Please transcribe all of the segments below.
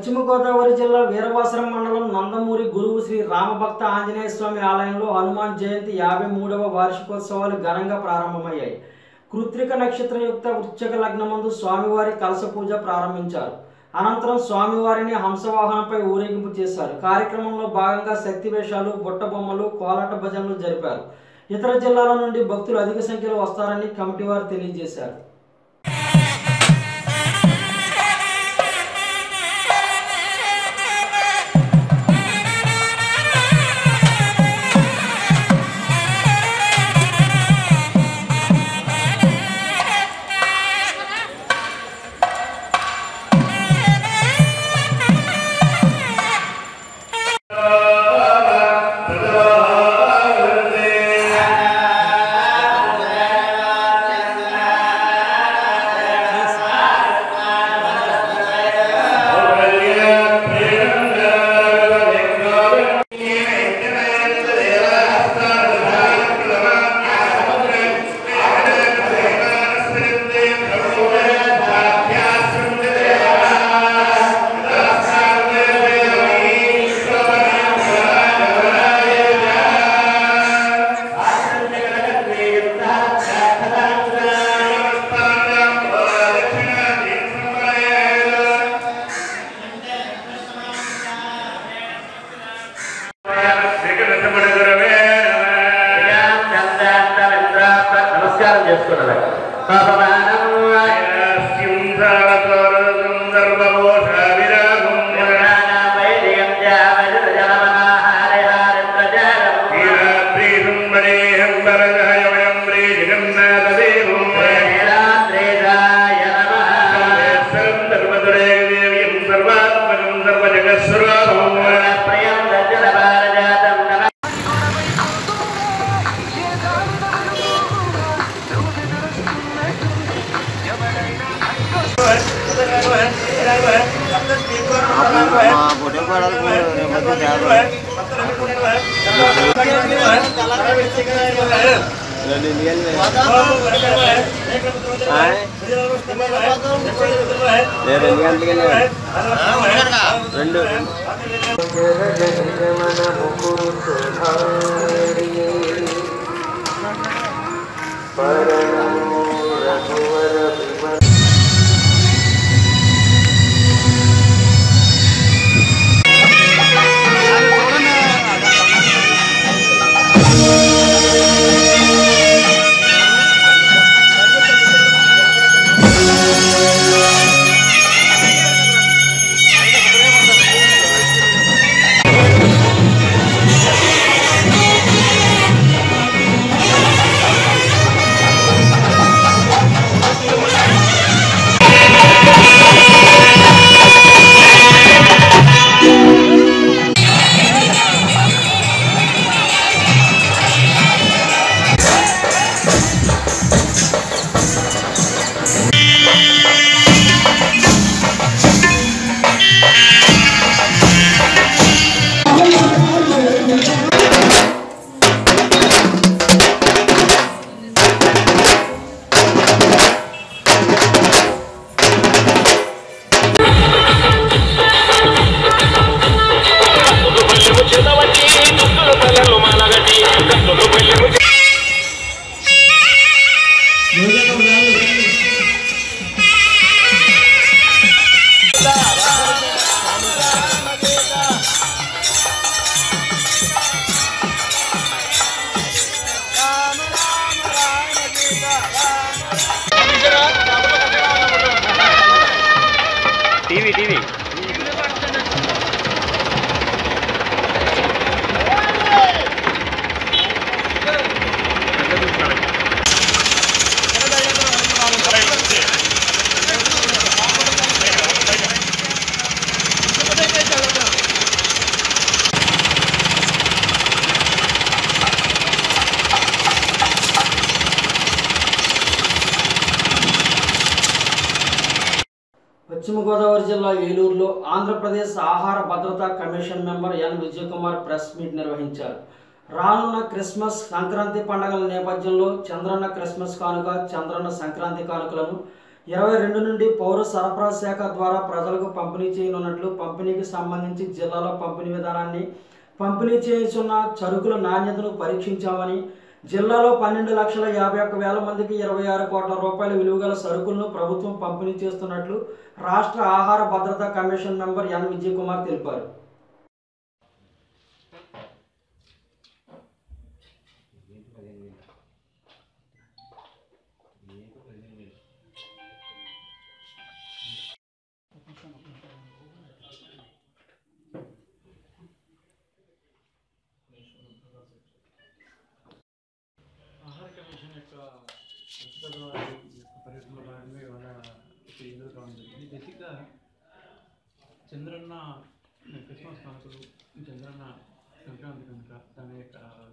పశ్చిమ గోదావరి జిల్లా వీరవాసరం మండలం నందమూరి గురువు శ్రీ రామభక్త ఆంజనేయ స్వామి ఆలయంలో హనుమాన్ జయంతి యాభై మూడవ వార్షికోత్సవాలు ఘనంగా ప్రారంభమయ్యాయి కృత్రిక నక్షత్రయుక్త వృశ్చిక లగ్నమందు స్వామివారి కలశ పూజ ప్రారంభించారు అనంతరం స్వామివారిని హంసవాహనంపై ఊరేగింపు చేశారు కార్యక్రమంలో భాగంగా శక్తి వేషాలు బుట్ట బొమ్మలు కోలాట భజనలు జరిపారు ఇతర జిల్లాల నుండి భక్తులు అధిక సంఖ్యలో వస్తారని కమిటీ వారు తెలియజేశారు నమస్కారం చేసుకున్నాడు రెండు టీవీ టీవీ పశ్చిమ గోదావరి జిల్లా ఏలూరులో ఆంధ్రప్రదేశ్ ఆహార భద్రతా commission member N Vijayakumar press meet నిర్వహించారు రానున్న క్రిస్మస్ సంక్రాంతి పండుగల నేపథ్యంలో చంద్రన్న క్రిస్మస్ కానుక చంద్రన్న సంక్రాంతి కానుకలను ఇరవై రెండు నుండి పౌర సరఫరా శాఖ ద్వారా ప్రజలకు పంపిణీ చేయనున్నట్లు పంపిణీకి సంబంధించి జిల్లాలో పంపిణీ విధానాన్ని పంపిణీ చేస్తున్న సరుకుల నాణ్యతను పరీక్షించామని జిల్లాలో పన్నెండు లక్షల యాభై ఒక్క వేల మందికి ఇరవై ఆరు కోట్ల రూపాయల విలువగల సరుకులను ప్రభుత్వం పంపిణీ చేస్తున్నట్లు రాష్ట్ర ఆహార భద్రతా commission member N Vijay Kumar తెలిపారు ఆహార కమిషన్ యొక్క ఉత్పత్తుల వారి యొక్క పర్యటనలో భాగంగా ఇవాళ ఇక్కడ ఎదురు కావడం జరిగింది బేసిక్గా చంద్రన్న క్రిస్మస్ కానుకలు చంద్రన్న సంక్రాంతి కనుక దాని యొక్క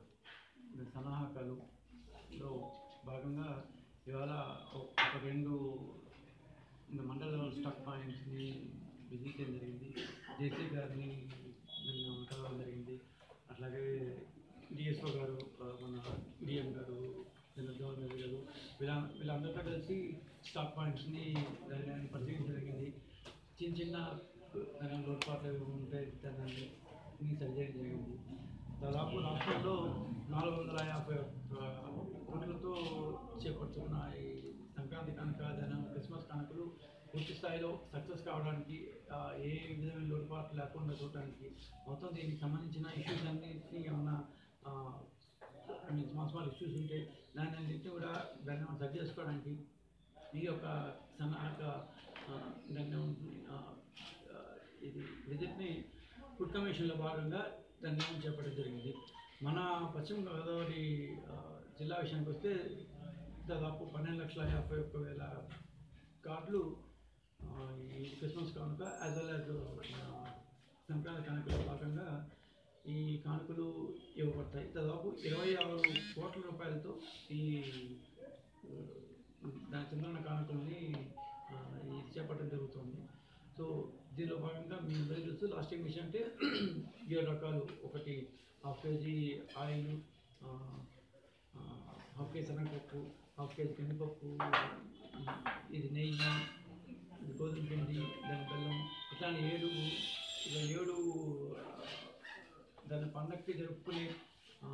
సన్నాహకాలులో భాగంగా ఇవాళ ఒక ఒక రెండు మండల లెవెల్ స్టాక్ పాయింట్స్ని విజిట్ చేయడం జరిగింది జేసీ గారిని నిన్న కలవడం జరిగింది అట్లాగే డిఎస్ఓ గారు ఆ, మన డిఎం గారు జనరల్ మేనేజర్ గారు వీళ్ళ వీళ్ళందరితో కలిసి స్టాక్ పాయింట్స్ని దాన్ని పరిశీలించడం జరిగింది చిన్న చిన్న దాని లోటుపాట్లు ఏమి ఉంటే దాన్ని సరిచేయడం జరిగింది దాదాపు రాష్ట్రంలో నాలుగు వందల యాభై ఒక్క కోట్లతో చేపడుతున్న ఈ సంక్రాంతి కనుక దాని క్రిస్మస్ కనుకలు పూర్తి స్థాయిలో సక్సెస్ కావడానికి ఆ, ఏ విధమైన లోటుపాట్లు లేకుండా చూడడానికి మొత్తం దీనికి సంబంధించిన ఇష్యూస్ అన్నింటినీ ఏమన్నా I mean small small issues ఉంటే దాన్ని అన్నింటినీ కూడా దాన్ని మనం సరి చేసుకోవడానికి ఈ యొక్క సన్నాహక ఆ, దాన్ని ఏమంటుంది, ఆ, ఆ, ఇది విజిట్ని ఫుడ్ కమిషన్లో భాగంగా దాన్ని ఏమని చేపట్టడం జరిగింది మన పశ్చిమ గోదావరి ఆ, జిల్లా విషయానికి వస్తే దాదాపు పన్నెండు లక్షల యాభై ఒక్క వేల కార్డులు ఆ, ఈ క్రిస్మస్ కానుక యాజ్ వెల్ యాజ్ సంక్రాంతి కానుకలో భాగంగా ఈ కానుకలు ఇవ్వబడతాయి దాదాపు ఇరవై ఆరు కోట్ల రూపాయలతో ఈ ఆ, దాని చంద్రన్న కానుకల్ని ఆ, ఇది చేపట్టడం జరుగుతుంది సో దీనిలో భాగంగా మీ అందరికీ తెలుసు లాస్ట్ టైం విషయం అంటే ఏడు రకాలు ఒకటి హాఫ్ కేజీ ఆయిల్ ఆ, ఆ, హాఫ్ కేజీ శనగపప్పు హాఫ్ కేజీ కందిపప్పు ఇది నెయ్యి ఇది గోధుమ పిండి దాని బెల్లం ఇట్లాంటి ఏడు ఇలా ఏడు ఆ, దాని పండగకి జరుపుకునే ఆ,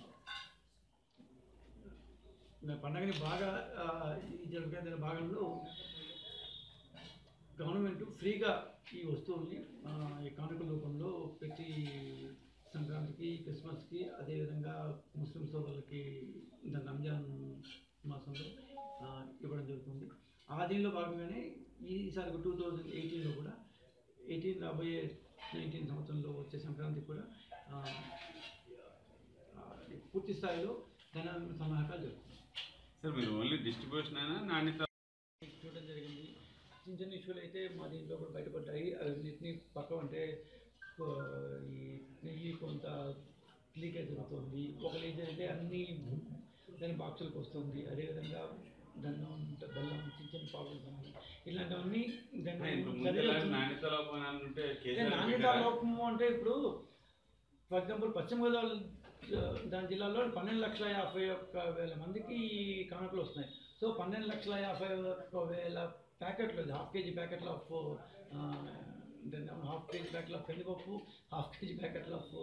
నా పండగని బాగా ఆ, ఈ జరుపుకునే దాని భాగంలో గవర్నమెంట్ ఫ్రీగా ఈ వస్తువుల్ని ఆ, ఈ కానుకల రూపంలో ప్రతి సంక్రాంతికి క్రిస్మస్కి అదేవిధంగా ముస్లిం సోదరులకి దాని రంజాన్ మాసంలో ఆ, ఇవ్వడం జరుగుతుంది ఆ దీనిలో భాగంగానే ఈసారి టూ థౌజండ్ ఎయిటీన్లో కూడా ఎయిటీన్ రాబోయే నైన్టీన్ సంవత్సరంలో వచ్చే సంక్రాంతికి కూడా ఆ, ఆ, పూర్తి స్థాయిలో ధన సన్నాహకాలు జరుగుతుంది సార్ మీరు ఓన్లీ డిస్ట్రిబ్యూషన్ అయినా నాణ్యత చూడడం జరిగింది చిన్న చిన్న ఇష్యూలు అయితే మా దీంట్లో కూడా బయటపడ్డాయి అన్నింటినీ పక్క అంటే ఆ, ఈ నెయ్యి కొంత లీకేజ్ జరుగుతుంది ఒక లీకేజ్ అయితే అన్ని దాని బాక్సులకు వస్తుంది అదేవిధంగా దండం బెల్లం చిన్న చిన్న ప్రాబ్లమ్స్ ఉన్నాయి ఇలాంటివన్నీ దాన్ని ఇప్పుడు సరి ముందు చేస్తున్నాం. నాణ్యత లోపం ఏమైనా ఉంటే అంటే కేసులు నాణ్యత పెట్టారా? లోపము అంటే ఇప్పుడు ఫర్ ఎగ్జాంపుల్ పశ్చిమ గోదావరి ఆ, దాని జిల్లాలో పన్నెండు లక్షల యాభై ఒక్క వేల మందికి ఈ కానుకలు వస్తున్నాయి సో పన్నెండు లక్షల యాభై ఒక్క వేల ప్యాకెట్లు ఇది హాఫ్ కేజీ ప్యాకెట్లు of half KG packet of కందిపప్పు హాఫ్ కేజీ ప్యాకెట్లు ఆఫ్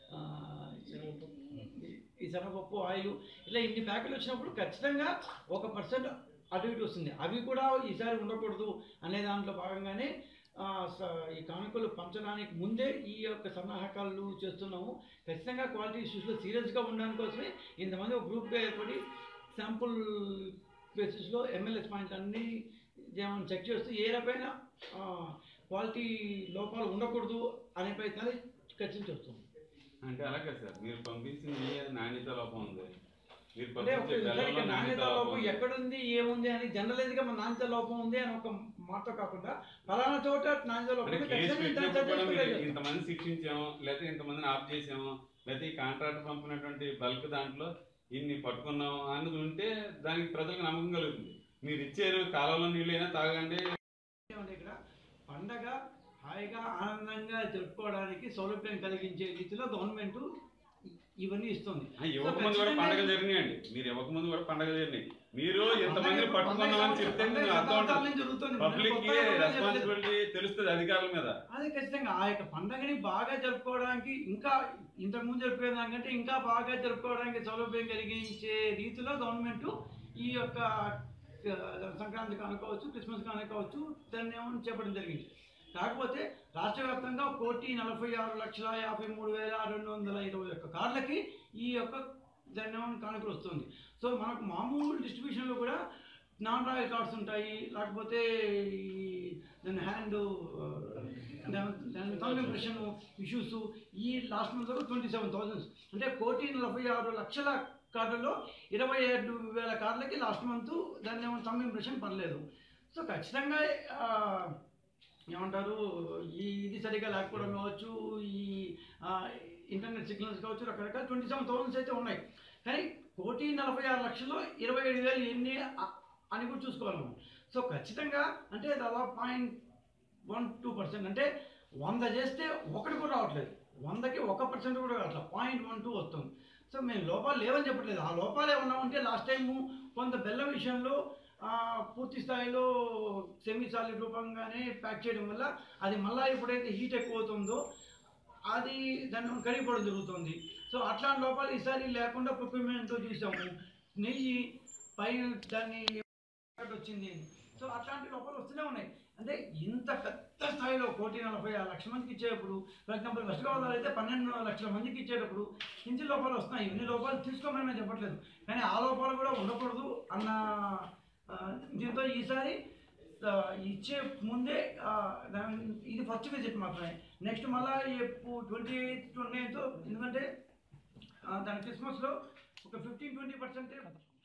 ఈ శనగపప్పు ఆయిల్ ఇలా ఇన్ని ప్యాకెట్లు వచ్చినప్పుడు ఖచ్చితంగా ఒక పర్సెంట్ అటు ఇటు వస్తుంది అవి కూడా ఈసారి ఉండకూడదు అనే దాంట్లో భాగంగానే ఆ, స- ఈ కానుకలు పంచడానికి ముందే ఈ యొక్క సన్నాహకాలు చేస్తున్నాము ఖచ్చితంగా క్వాలిటీ ఇష్యూస్లో సీరియస్గా ఉండడానికి కోసమే ఇంతమంది ఒక గ్రూప్గా ఏర్పడి శాంపుల్ బేసిస్లో ఎంఎల్ఎస్ పాయింట్ అన్ని ఏమైనా చెక్ చేస్తూ ఏ రకమైన క్వాలిటీ లోపాలు ఉండకూడదు అనే ప్రయత్నాలు ఖచ్చితంగా చేస్తున్నాం అంటే అలాగే సార్ మీరు పంపించిన ఏ నాణ్యత లోపం ఉంది మీరు అంటే ఒక పంపించే సరే ఇక బెల్లంలో నాణ్యత లోపం లోపం ఉంది. ఎక్కడుంది ఏముంది అని జనరలైజ్గా మన నాణ్యత లోపం ఉంది అని ఒక మాట కాకుండా ఫలానా చోట నాణ్యత లోపం అంటే ఉంది, కేసు ఖచ్చితంగా దాన్ని పెట్టినప్పుడు కూడా సరిచేసుకుంటే మీరు చేస్తాం. ఇంతమంది శిక్షించాము లేకపోతే ఇంతమందిని ఆఫ్ చేసాము లేకపోతే ఈ కాంట్రాక్ట్ పంపినటువంటి బల్క్ దాంట్లో ఇన్ని పట్టుకున్నాము అన్నది ఉంటే దానికి ప్రజలకు నమ్మకం కలుగుతుంది మీరు ఇచ్చారు కాలంలో నీళ్ళైనా తాగండి ఏమంటే ఇక్కడ పండగ హాయిగా ఆనందంగా జరుపుకోవడానికి సౌలభ్యం కలిగించే రీతిలో గవర్నమెంట్ ఇవన్నీ ఇస్తుంది ఆ, ఇవ్వకముందు కూడా పండగ జరిగినాయండి మీరు ఇవ్వకముందు కూడా పండగ జరిగినాయి మీరు ఎంతమందిని పట్టుకున్నామని చెప్తే మేము అర్థం శతాబ్దాల నుంచి జరుగుతుంది. పబ్లిక్ కి కొత్తగా ఎవరు రెస్పాన్సిబిలిటీ తెలుస్తుంది అధికారుల మీద అదే ఖచ్చితంగా ఆ యొక్క పండగని బాగా జరుపుకోవడానికి ఇంకా ఇంతకుముందు జరుపుకునే దానికంటే ఇంకా బాగా జరుపుకోవడానికి సౌలభ్యం కలిగించే రీతిలో గవర్నమెంట్ ఈ యొక్క ఆ, సంక్రాంతి కానుకోవచ్చు క్రిస్మస్ కానుకోవచ్చు దాన్ని ఏమని చెప్పడం జరిగింది కాకపోతే రాష్ట్ర వ్యాప్తంగా కోటి నలభై ఆరు లక్షల యాభై మూడు వేల రెండు వందల ఇరవై ఒక్క కార్లకి ఈ యొక్క దాన్ని ఏమని కానుకలు వస్తుంది సో మనకు మామూలు డిస్ట్రిబ్యూషన్లో కూడా నాన్ రాయల్ కార్డ్స్ ఉంటాయి లేకపోతే ఈ దాని హ్యాండ్ దాని ఇంప్రెషన్ ఇష్యూస్ ఈ లాస్ట్ మంత్ వరకు ట్వంటీ సెవెన్ థౌజండ్స్ అంటే కోటి నలభై ఆరు లక్షల కార్డుల్లో ఇరవై ఏడు వేల కార్లకి లాస్ట్ మంత్ దాన్ని ఏమో తమ్ ఇంప్రెషన్ పర్లేదు సో ఖచ్చితంగా ఆ, ఏమంటారు ఈ ఇది సరిగా లేకపోవడం కావచ్చు ఈ ఆ, ఇంటర్నెట్ సిగ్నల్స్ కావచ్చు రకరకాల ట్వంటీ సెవెన్ థౌసండ్స్ అయితే ఉన్నాయి కానీ కోటి నలభై ఆరు లక్షల్లో ఇరవై ఏడు వేలు ఎన్ని అ- అని కూడా చూసుకోవాలి మనం సో ఖచ్చితంగా అంటే దాదాపు పాయింట్ వన్ టూ పర్సెంట్ అంటే వంద చేస్తే ఒకటి కూడా రావట్లేదు వందకి ఒక పర్సెంట్ కూడా రావట్లేదు పాయింట్ వన్ టూ వస్తుంది సో మేము లోపాలు లేవని చెప్పట్లేదు ఆ లోపాలు ఏమన్నా ఉంటే లాస్ట్ టైము కొంత బెల్లం విషయంలో ఆ, పూర్తి స్థాయిలో సెమీ సాలిడ్ రూపంగానే ప్యాక్ చేయడం వల్ల అది మళ్ళీ ఎప్పుడైతే హీట్ ఎక్కువ అవుతుందో అది దాన్ని కడిగిపోవడం జరుగుతుంది సో అట్లాంటి లోపాలు ఈసారి లేకుండా ప్రొక్యూర్మెంట్తో చూసాము నెయ్యి పైన దాన్ని వచ్చింది అని. సో అట్లాంటి లోపాలు వస్తూనే ఉన్నాయి అంటే ఇంత పెద్ద స్థాయిలో కోటి నలభై ఆరు లక్షల మందికి ఇచ్చేటప్పుడు ఫర్ ఎగ్జాంపుల్ వెస్ట్ గోదావరి అయితే పన్నెండు లక్షల మందికి ఇచ్చేటప్పుడు కింది లోపాలు వస్తున్నాయి ఇన్ని లోపాలు తీసుకోమని నేను చెప్పట్లేదు కానీ ఆ లోపాలు కూడా ఉండకూడదు అన్న ఆ, దీంతో ఈసారి ఆ, ఇచ్చే ముందే ఆ, దాని- ఇది ఫస్ట్ విజిట్ మాత్రమే నెక్స్ట్ మళ్ళీ ట్వంటీ ఎయిత్ ట్వంటీ నైన్త్ ఎందుకంటే ఆ, దాని క్రిస్మస్లో ఒక ఫిఫ్టీన్ ట్వంటీ పర్సెంటే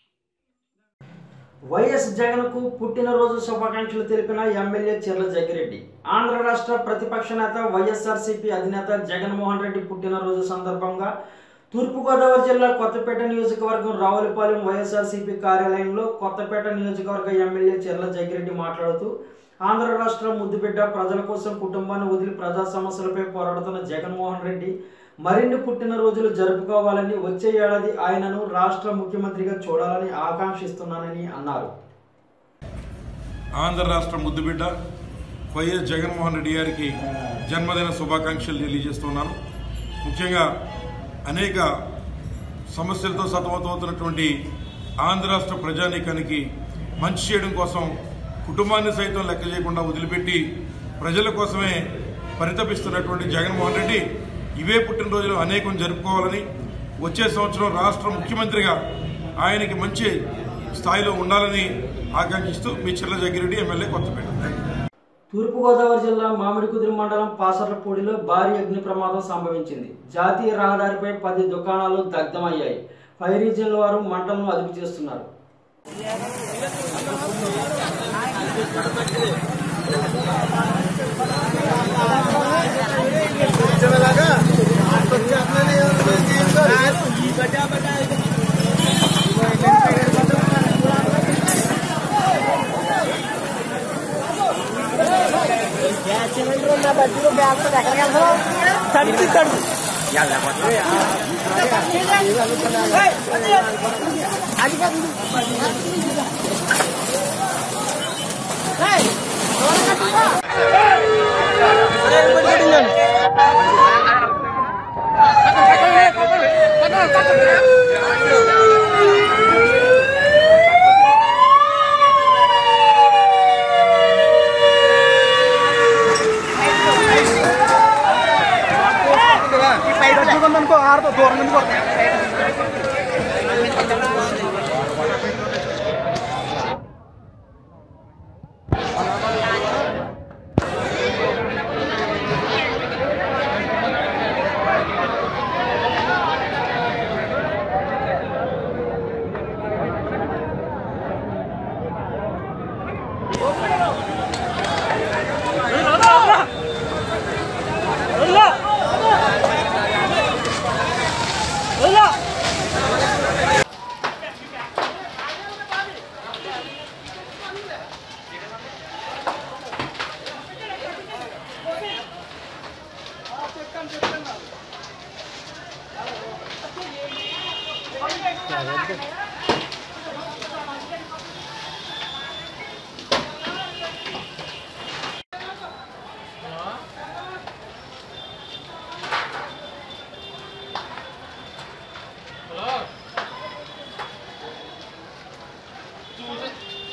వైఎస్ జగన్ కు పుట్టినరోజు శుభాకాంక్షలు తెలిపిన ఎమ్మెల్యే చెర్ల జగ్గిరెడ్డి ఆంధ్ర రాష్ట్ర ప్రతిపక్ష నేత వైఎస్ఆర్సీపీ అధినేత జగన్మోహన్ రెడ్డి పుట్టినరోజు సందర్భంగా తూర్పుగోదావరి జిల్లా కొత్తపేట నియోజకవర్గం రావులపాలెం వైఎస్ఆర్సీపీ కార్యాలయంలో కొత్తపేట నియోజకవర్గ ఎమ్మెల్యే చెర్ల జగ్గిరెడ్డి మాట్లాడుతూ ఆంధ్ర రాష్ట్ర ముద్దుబిడ్డ ప్రజల కోసం కుటుంబాన్ని వదిలి ప్రజా సమస్యలపై పోరాడుతున్న జగన్మోహన్ రెడ్డి మరిన్ని పుట్టినరోజులు జరుపుకోవాలని వచ్చే ఏడాది ఆయనను రాష్ట్ర ముఖ్యమంత్రిగా చూడాలని ఆకాంక్షిస్తున్నానని అన్నారు ఆంధ్ర రాష్ట్ర ముద్దుబిడ్డ వైఎస్ జగన్మోహన్ రెడ్డి గారికి జన్మదిన శుభాకాంక్షలు తెలియజేస్తున్నాను ముఖ్యంగా అనేక సమస్యలతో సతమతమవుతున్నటువంటి ఆంధ్ర రాష్ట్ర ప్రజానీకానికి మంచి చేయడం కోసం కుటుంబాన్ని సైతం లెక్క చేయకుండా వదిలిపెట్టి ప్రజల కోసమే పరితపిస్తున్నటువంటి జగన్మోహన్ రెడ్డి ఇవే పుట్టినరోజులు అనేకం జరుపుకోవాలని వచ్చే సంవత్సరం రాష్ట్ర ముఖ్యమంత్రిగా ఆయనకి మంచి స్థాయిలో ఉండాలని ఆకాంక్షిస్తూ మీ చిల్ల జగ్గిరెడ్డి ఎమ్మెల్యే కొత్తపేట తూర్పుగోదావరి జిల్లా మామిడికుదురు మండలం పాసర్లపూడిలో భారీ అగ్ని ప్రమాదం సంభవించింది జాతీయ రహదారిపై పది దుకాణాలు దగ్ధమయ్యాయి ఫైర్ ఇంజిన్ల వారు మంటలను అదుపు చేస్తున్నారు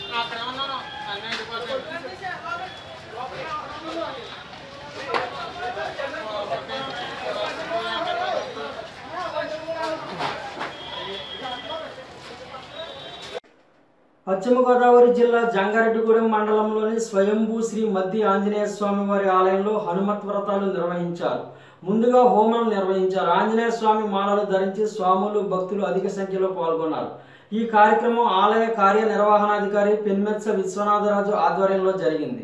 పశ్చిమ గోదావరి జిల్లా జంగారెడ్డిగూడెం మండలంలోని స్వయంభూ శ్రీ మద్ది ఆంజనేయ స్వామి వారి ఆలయంలో హనుమత్ వ్రతాలు నిర్వహించారు ముందుగా హోమం నిర్వహించారు ఆంజనేయ స్వామి మాలలు ధరించి స్వాములు భక్తులు అధిక సంఖ్యలో పాల్గొన్నారు ఈ కార్యక్రమం ఆలయ కార్యనిర్వహణాధికారి పెన్మెత్స విశ్వనాథరాజు ఆధ్వర్యంలో జరిగింది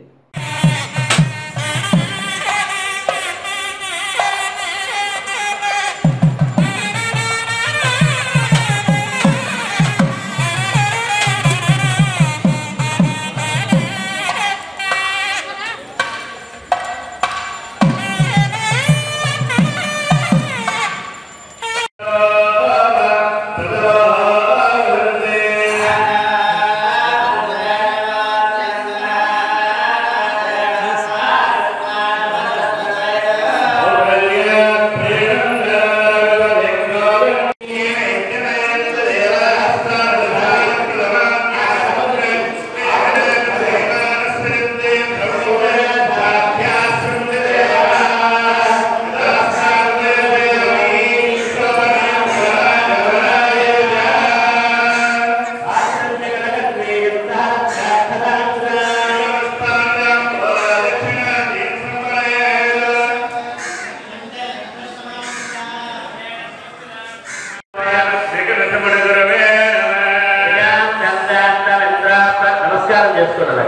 నమస్కారం చేసుకున్నాను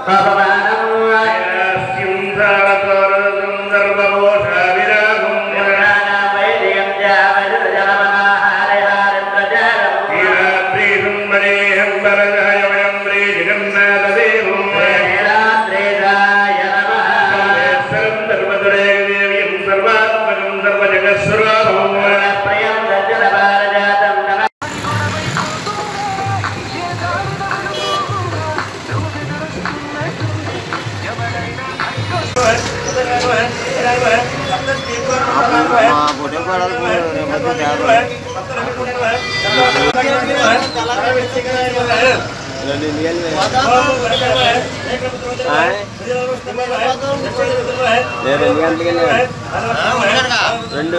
రెండు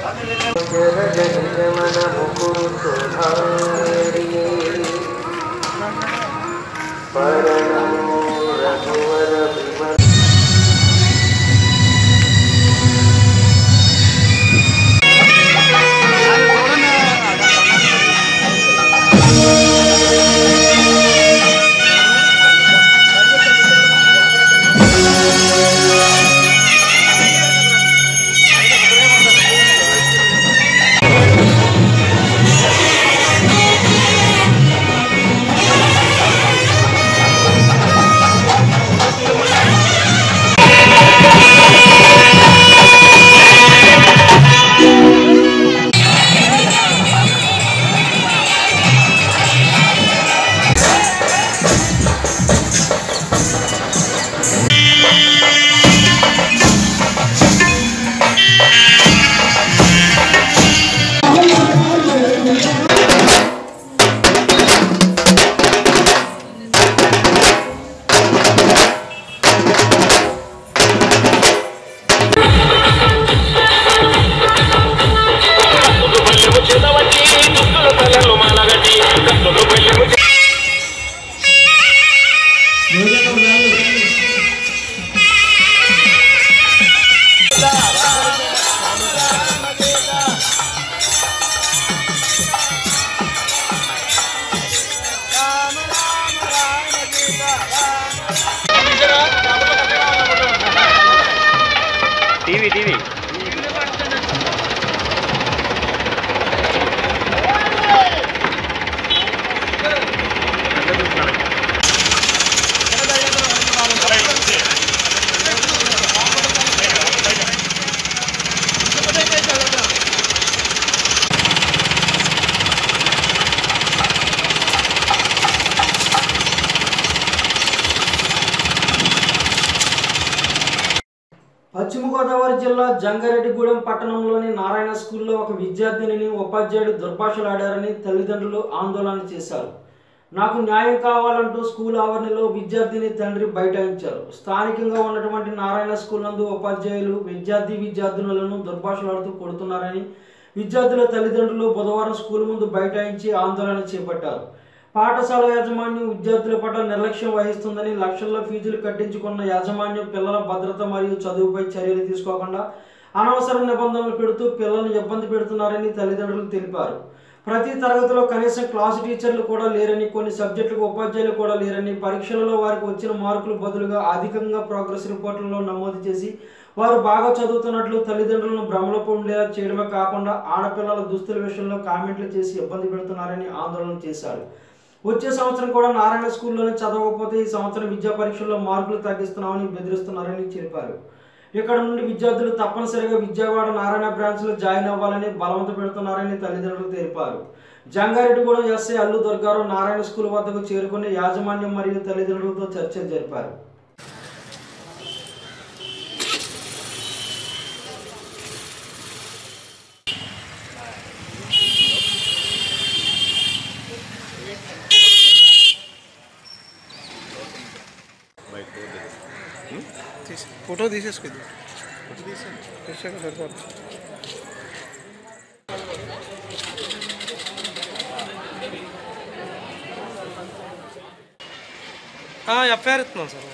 టీవీ టీవీ పశ్చిమ గోదావరి జిల్లా జంగారెడ్డిగూడెం పట్టణంలోని నారాయణ స్కూల్లో ఒక విద్యార్థినిని ఉపాధ్యాయుడు దుర్భాషలాడారని తల్లిదండ్రులు ఆందోళన చేశారు నాకు న్యాయం కావాలంటూ స్కూల్ ఆవరణలో విద్యార్థిని తండ్రి బైఠాయించారు స్థానికంగా ఉన్నటువంటి నారాయణ స్కూల్ నందు ఉపాధ్యాయులు విద్యార్థి విద్యార్థినులను దుర్భాషలాడుతూ కొడుతున్నారని విద్యార్థుల తల్లిదండ్రులు బుధవారం స్కూల్ ముందు బైఠాయించి ఆందోళన చేపట్టారు పాఠశాల యాజమాన్యం విద్యార్థుల పట్ల నిర్లక్ష్యం వహిస్తుందని లక్షల్లో ఫీజులు కట్టించుకున్న యాజమాన్యం పిల్లల భద్రత మరియు చదువుపై చర్యలు తీసుకోకుండా అనవసర నిబంధనలు పెడుతూ పిల్లలను ఇబ్బంది పెడుతున్నారని తల్లిదండ్రులు తెలిపారు ప్రతి తరగతిలో కనీసం క్లాసు టీచర్లు కూడా లేరని కొన్ని సబ్జెక్టులకు ఉపాధ్యాయులు కూడా లేరని పరీక్షలలో వారికి వచ్చిన మార్కులు బదులుగా అధికంగా ప్రోగ్రెస్ రిపోర్టులలో నమోదు చేసి వారు బాగా చదువుతున్నట్లు తల్లిదండ్రులను భ్రమలో ఉండేలా చేయడమే కాకుండా ఆడపిల్లల దుస్తుల విషయంలో కామెంట్లు చేసి ఇబ్బంది పెడుతున్నారని ఆందోళన చేశారు వచ్చే సంవత్సరం కూడా నారాయణ స్కూల్లోనే చదవకపోతే ఈ సంవత్సరం విద్యా పరీక్షల్లో మార్కులు తగ్గిస్తున్నామని బెదిరిస్తున్నారని చెప్పారు ఇక్కడ నుండి విద్యార్థులు తప్పనిసరిగా విజయవాడ నారాయణ బ్రాంచ్లో జాయిన్ అవ్వాలని బలవంత పెడుతున్నారని తల్లిదండ్రులు తెలిపారు జంగారెడ్డిగూడెం ఎస్ఐ అల్లు దుర్గారావు నారాయణ స్కూల్ వద్దకు చేరుకుని యాజమాన్యం మరియు తల్లిదండ్రులతో చర్చలు జరిపారు ఫోటో తీసేసుకుంది తీసాక సరిపోతుంది ఎఫ్ఐఆర్ ఇస్తున్నాం సార్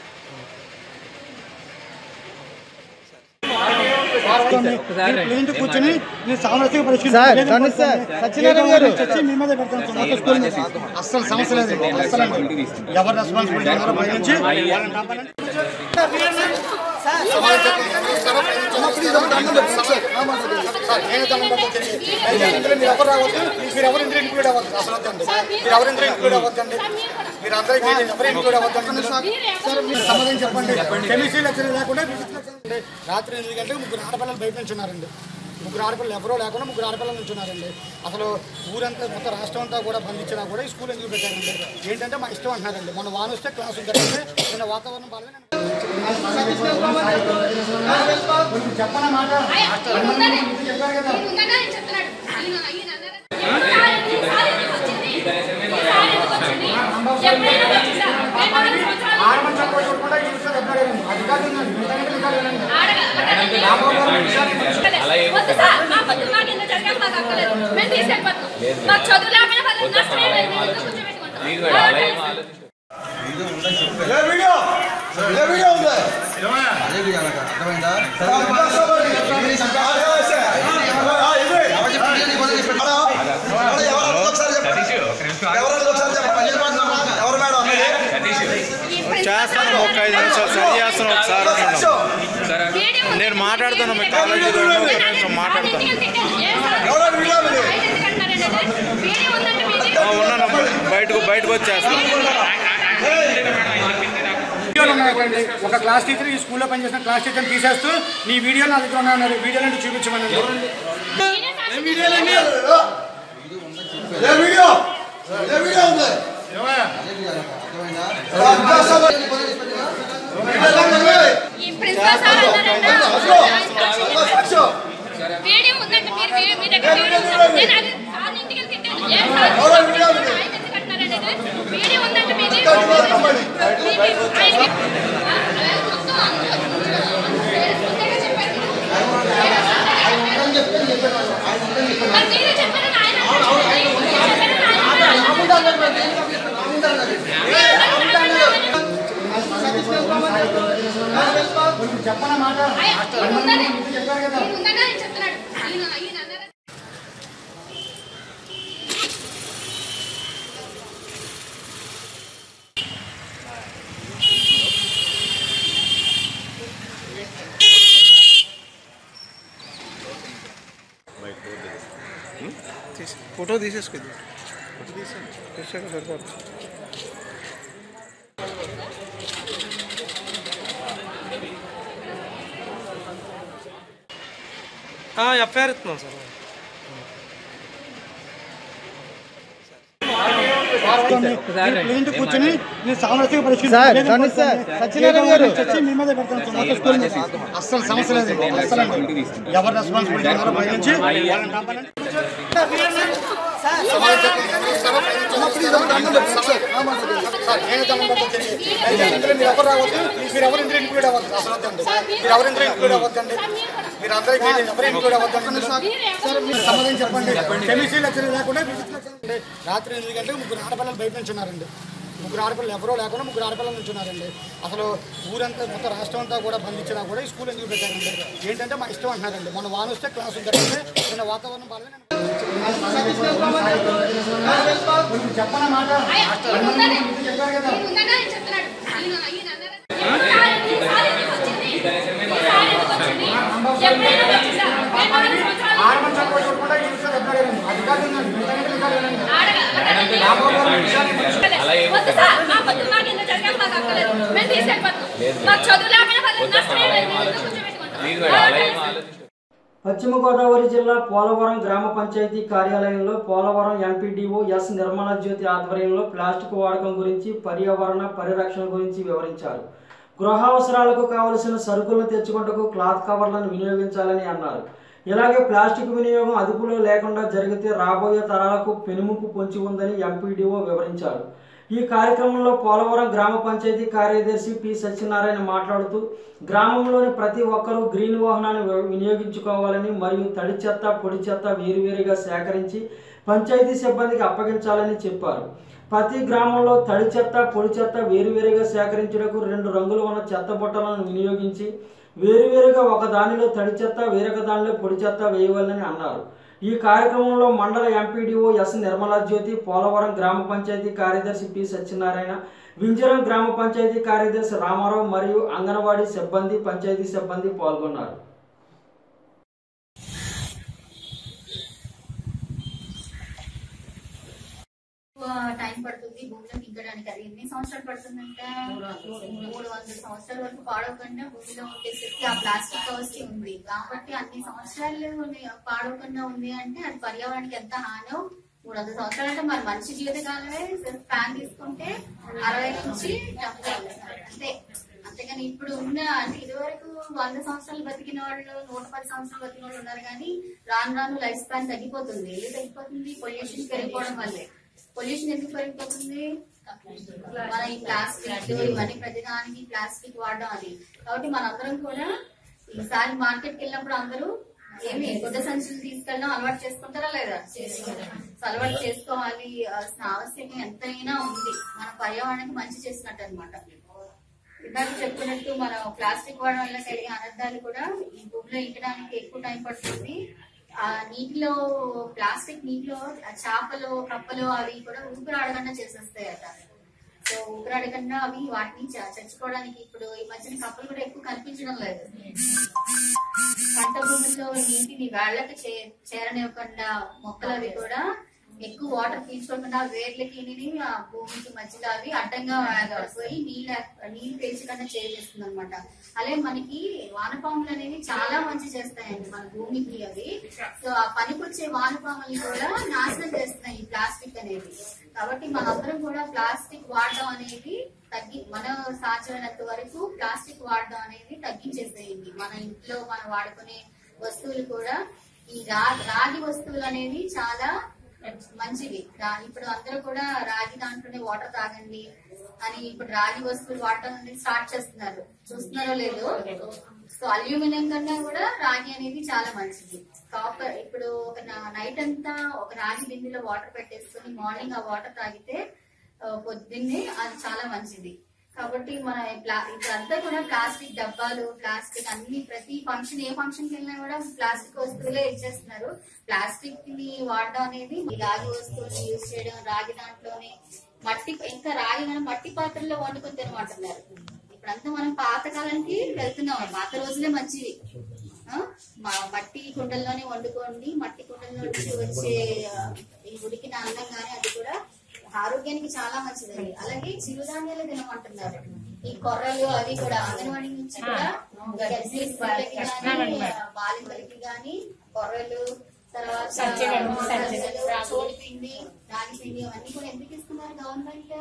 ప్లేన్ కూర్చొని నేను సామరస్యంగా పరిష్కరించాను సత్యనారాయణ గారు చర్చి మీ మీద పెడతాను సార్. మొత్తం స్కూల్ మీద. అస్సలు సమస్య లేదు అస్సలు అండి. ఎవరు రెస్పాన్సిబిలిటీ ఉన్నారో పై నుంచి వాళ్ళని కాపాడండి. సార్, నేను దండం పెట్టొచ్చండి. దయచేసి ఇందులో మీరు ఎవరు రావద్దు. మీరు ఎవరు ఇందులో include అవ్వద్దు. అసలు వద్దండి. మీరు ఎవరు ఇందులో include అవ్వద్దండి. మీరు అందరికీ ఎవరు include అవ్వద్దండి. సార్, మీరు సమాధానం చెప్పండి కెమిస్ట్రీ లెక్చర్ లేకుండా ఫిజిక్స్ లెక్చర్ ఉంటే రాత్రి ఎనిమిది గంటలకు ముగ్గురు ఆడపిల్లలు బయట నుంచి ఉన్నారండి ముగ్గురు ఆడపిల్లలు ఎవరో లేకుండా ముగ్గురు ఆడపిల్లలు నుంచి ఉన్నారండి అసలు ఊరంతా మొత్తం రాష్ట్రం అంతా కూడా బంధించినా కూడా ఈ స్కూల్ ఎందుకు పెట్టారండి ఏంటంటే మా ఇష్టం అంటున్నారండి మొన్న వాన వస్తే క్లాస్ ఉంటారండి నిన్న వాతావరణం బాగాలేదు చెప్పన మాట చెప్పారు కదా ఆడమని చెప్పకుండా చూడకుండా ఈ విషయం చెప్పారు అధికారులు ఉన్నారు. మిగతా అధికారులు ఉన్నారు. చదువు లేకపోయినా పర్లేదు, నష్టం ఏం లేదు. మీరు ఎందుకు కూర్చోబెట్టుకుంటారు? ఈ చేస్తాను ఒక ఐదు నిమిషాలు సరి చేస్తాను ఒకసారి ఉండండి. వీడియో ఉంది. నేను మాట్లాడుతాను మీ కాలేజీలో ఒక నిమిషం మాట్లాడతాను వీడియో ఉందంటే మీది. ఆ, ఉన్నాను బయటకు బయటకు వచ్చేస్తాను వీడియోలు ఉన్నాయండి ఒక క్లాస్ టీచర్ ఈ స్కూల్లో పనిచేసిన క్లాస్ టీచర్ తీసేస్తూ నీ వీడియో నా దగ్గర ఉన్నాయన్నారు వీడియోలు అంటే చూపించమనండి ఈ ప్రిన్సిపల్ సార్ అన్నారంట వీడియో ఉందంటే మీరు వీడియో మీ దగ్గర వీడియో ఉందంటే నేను అది సార్ ఇంటికి వెళ్ళి తిట్టాను ఏ సార్ ఆయన ఎందుకు అంటున్నారంటే వీడియో ఉందంటే మీది మీది ఆయనకి మొత్తం ముందేగా చెప్పారు మరి మీరే చెప్పారని ఆయన అంటున్నారు. మీరే చెప్పారని ఆయన చెప్పన మాట ఆయన ఉందని ఉందని ఆయన చెప్తున్నాడు ఈయన ఈయన అన్నారు తీసి ఫోటో తీసేసుకుంది తీసాక సరిపోతుంది ఎఫ్ఐఆర్ ఇస్తున్నాం సార్ ప్లేన్ కూర్చొని నేను సామరస్యంగా పరిష్కరించాను సత్యనారాయణ గారు చర్చి మీ మీద పెడతాను సార్. మొత్తం స్కూల్ మీద. అస్సలు సమస్య లేదు అస్సలు అండి. ఎవరు రెస్పాన్సిబిలిటీ ఉన్నారో పై నుంచి వాళ్ళని కాపాడండి. సార్ నేను దండం పెట్టొచ్చండి ఇందులో మీరు ఎవరు రావద్దు మీరు ఎవరు ఇందులో ఇంక్లూడ్ అవ్వద్దు అసలు వద్దండి మీరు ఎవరు ఇందులో ఇంక్లూడ్ అవ్వద్దండి మీరు అందరూ మీరు ఎవరు ఇంక్లూడ్ అవ్వద్దండి సార్ సార్ మీరు సమాధానం చెప్పండి కెమిస్ట్రీ లెక్చర్ లేకుండా ఫిజిక్స్ లెక్చర్ రాత్రి ఎనిమిది గంటలకు ముగ్గురు ఆడపిల్లలు బయట నుంచి ఉన్నారండి ముగ్గురు ఆడపిల్లలు ఎవరో లేకుండా ముగ్గురు ఆడపిల్లలు నుంచి ఉన్నారండి అసలు ఊరంతా మొత్తం రాష్ట్రం అంతా కూడా బంధించినా కూడా ఈ స్కూల్ ఎందుకు పెట్టారండి ఏంటంటే మా ఇష్టం అంటున్నారండి మన వాన వస్తే క్లాస్ ఉంటుంది నిన్న వాతావరణం బాగాలేదు కొంచెం చెప్పన మాట ఆయన ఉందనే. ఈయన ఉందనే ఆయన చెప్తున్నాడు. ఈయన- ఈయన అన్నారు. ఈసారి ఎందుకు వచ్చింది? ఈసారి ఎందుకు వచ్చింది? ఎప్పుడైనా వచ్చిందా? నేను నాలుగు సంవత్సరాలు ఆరు మంది చదువుకోవడం కూడా ఈ విషయాలు చెప్పారండి అధికారులు ఉన్నారు మిగతా అధికారులు లేరండి. ఆడగా- అడగండి. వద్దు సార్, మా పొద్దు మాకు ఎందుకు జరగాలి మాకు అక్కర్లేదు. మేము తీసుకెళ్ళిపోతాం. మాకు చదువు లేకపోయినా పర్లేదు, నష్టం ఏం లేదు. మేము ఎందుకు కూర్చోబెట్టుకుంటాం? పశ్చిమ గోదావరి జిల్లా పోలవరం గ్రామ పంచాయతీ కార్యాలయంలో పోలవరం ఎంపీడీఓ ఎస్ నిర్మలా జ్యోతి ఆధ్వర్యంలో ప్లాస్టిక్ వాడకం గురించి పర్యావరణ పరిరక్షణ గురించి వివరించారు గృహావసరాలకు కావలసిన సరుకులను తెచ్చుకుంటకు క్లాత్ కవర్లను వినియోగించాలని అన్నారు ఇలాగే ప్లాస్టిక్ వినియోగం అదుపులో లేకుండా జరిగితే రాబోయే తరాలకు పెనుముప్పు పొంచి ఉందని ఎంపీడీఓ వివరించారు ఈ కార్యక్రమంలో పోలవరం గ్రామ పంచాయతీ కార్యదర్శి పి సత్యనారాయణ మాట్లాడుతూ గ్రామంలోని ప్రతి ఒక్కరూ గ్రీన్ వాహనాన్ని వి- వినియోగించుకోవాలని మరియు తడి చెత్త పొడి చెత్త వేరువేరుగా సేకరించి పంచాయతీ సిబ్బందికి అప్పగించాలని చెప్పారు ప్రతి గ్రామంలో తడి చెత్త పొడి చెత్త వేరువేరుగా సేకరించుటకు రెండు రంగులు ఉన్న చెత్త బుట్టలను వినియోగించి వేరువేరుగా ఒక దానిలో తడి చెత్త వేరొక దానిలో పొడి చెత్త వేయవాలని అన్నారు ఈ కార్యక్రమంలో మండల ఎంపీడీఓ ఎస్ నిర్మలా జ్యోతి పోలవరం గ్రామ పంచాయతీ కార్యదర్శి పి సత్యనారాయణ వింజరం గ్రామ పంచాయతీ కార్యదర్శి రామారావు మరియు అంగన్వాడీ సిబ్బంది పంచాయతీ సిబ్బంది పాల్గొన్నారు ఎక్కువ టైం పడుతుంది భూమిలో దిగ్గడానికి అది ఎన్ని సంవత్సరాలు పడుతుందంట మూడు వందల సంవత్సరాల వరకు పాడవకుండా భూమిలో ఉండే శక్తి ఆ ప్లాస్టిక్ కవర్స్ కి ఉంది కాబట్టి అన్ని సంవత్సరాలు ఉన్నాయి- పాడవకుండా ఉంది అంటే అది పర్యావరణానికి ఎంత హానో మూడు వందల సంవత్సరాలు అంటే మరి మనిషి జీవితకాలమే ఫ్యాన్ తీసుకుంటే అరవై నుంచి డెబ్బై అంతే అంతేగాని ఇప్పుడు ఉన్న అంటే ఇదివరకు వంద సంవత్సరాలు బతికిన వాళ్ళు నూట పది సంవత్సరాలు బతికిన వాళ్ళు ఉన్నారు కానీ రాను రాను లైఫ్ స్పాన్ తగ్గిపోతుంది ఎందుకు తగ్గిపోతుంది పొల్యూషన్ పెరిగిపోవడం వల్లే పొల్యూషన్ ఎందుకు పెరిగిపోతుంది మన ఈ ప్లాస్టిక్ ఇవన్నీ ప్రతిదానికి ప్లాస్టిక్ వాడడం అది కాబట్టి మనందరం కూడా ఈసారి మార్కెట్ కి వెళ్ళినప్పుడు అందరూ ఏమి కొత్త సంచులు తీసుకెళ్ళడం అలవాటు చేసుకుంటారా లేదా చేసుకుంటారు సో అలవాటు చేసుకోవాలి అసలు ఆవశ్యకం ఎంతైనా ఉంది మన పర్యావరణానికి మంచి చేసినట్టు అనమాట ఇందాక చెప్పినట్టు మనం ప్లాస్టిక్ వాడడం వల్ల కలిగే అనర్థాలు కూడా ఈ భూమిలో ఇంకడానికి ఎక్కువ టైం పడుతుంది ఆ నీటిలో ప్లాస్టిక్ నీటిలో ఆ చేపలు కప్పలు అవి కూడా ఊపిరాడకుండా చేసేస్తాయట సో ఊపిరాడకుండా అవి వాటిని చ- చచ్చిపోవడానికి ఇప్పుడు ఈ మధ్యన కప్పలు కూడా ఎక్కువ కనిపించడం లేదు పంట భూముల్లో నీటిని వేళ్లకు చే చేరనివ్వకుండా మొక్కలు అవి కూడా ఎక్కువ వాటర్ పీల్చుకోకుండా వేర్లకి నీటిని ఆ భూమికి మధ్యలో అవి అడ్డంగా పడిపోయి నీళ్ళ నీళ్ళు పీల్చకుండా చేస్తుంది అనమాట అలాగే మనకి వానపాములు అనేవి చాలా మంచి చేస్తాయండి మన భూమికి అవి సో ఆ పనికొచ్చే వానపాముల్ని కూడా నాశనం చేస్తున్నాయి ఈ ప్లాస్టిక్ అనేది కాబట్టి మనందరం కూడా ప్లాస్టిక్ వాడడం అనేది తగ్గి మన సాధ్యమైనంత వరకు ప్లాస్టిక్ వాడడం అనేది తగ్గించేసేయండి మన ఇంట్లో మనం వాడుకునే వస్తువులు కూడా ఈ రా రాగి వస్తువులు అనేవి చాలా మంచివి రా- ఇప్పుడు అందరూ కూడా రాగి దాంట్లోనే వాటర్ తాగండి అని ఇప్పుడు రాగి వస్తువులు వాడటం అనేది స్టార్ట్ చేస్తున్నారు చూస్తున్నారో లేదో సో అల్యూమినియం కన్నా కూడా రాగి అనేది చాలా మంచిది కాపర్ ఇప్పుడు ఒక నైట్ అంతా ఒక రాగి బిందెలో వాటర్ పెట్టేసుకుని మార్నింగ్ ఆ వాటర్ తాగితే ఆ, పొద్దున్నే అది చాలా మంచిది కాబట్టి మన ప్లా- ఇప్పుడంతా కూడా ప్లాస్టిక్ డబ్బాలు ప్లాస్టిక్ అన్ని ప్రతి ఫంక్షన్ ఏ ఫంక్షన్ కి వెళ్ళినా కూడా ప్లాస్టిక్ వస్తువులే ఇచ్చేస్తున్నారు ప్లాస్టిక్ ని వాడడం అనేది ఈ రాగి వస్తువులు యూజ్ చేయడం రాగి దాంట్లోనే మట్టి ఇంకా రాగి మనం మట్టి పాత్రలో వండుకొని తినమంటున్నారు ఇప్పుడంతా మనం పాతకాలానికి వెళ్తున్నాం పాత రోజులే మంచివి ఆ? మా మట్టి కుండల్లోనే వండుకోండి మట్టి కుండల్లో నుంచి వచ్చే ఆ, ఈ ఉడికిన అన్నం గానీ అది కూడా ఆరోగ్యానికి చాలా మంచిదండి అలాగే చిరుధాన్యాలు తినమంటున్నారు ఈ కొర్రలు అవి కూడా అంగన్వాడీ నుంచి కూడా గర్భిణీ స్త్రీలకి గానీ ఆ, బాలింతలకి గానీ కొర్రలు తర్వాత సజ్జలు, పిండి రాగి పిండి అవన్నీ కూడా ఎందుకు ఇస్తున్నారు గవర్నమెంట్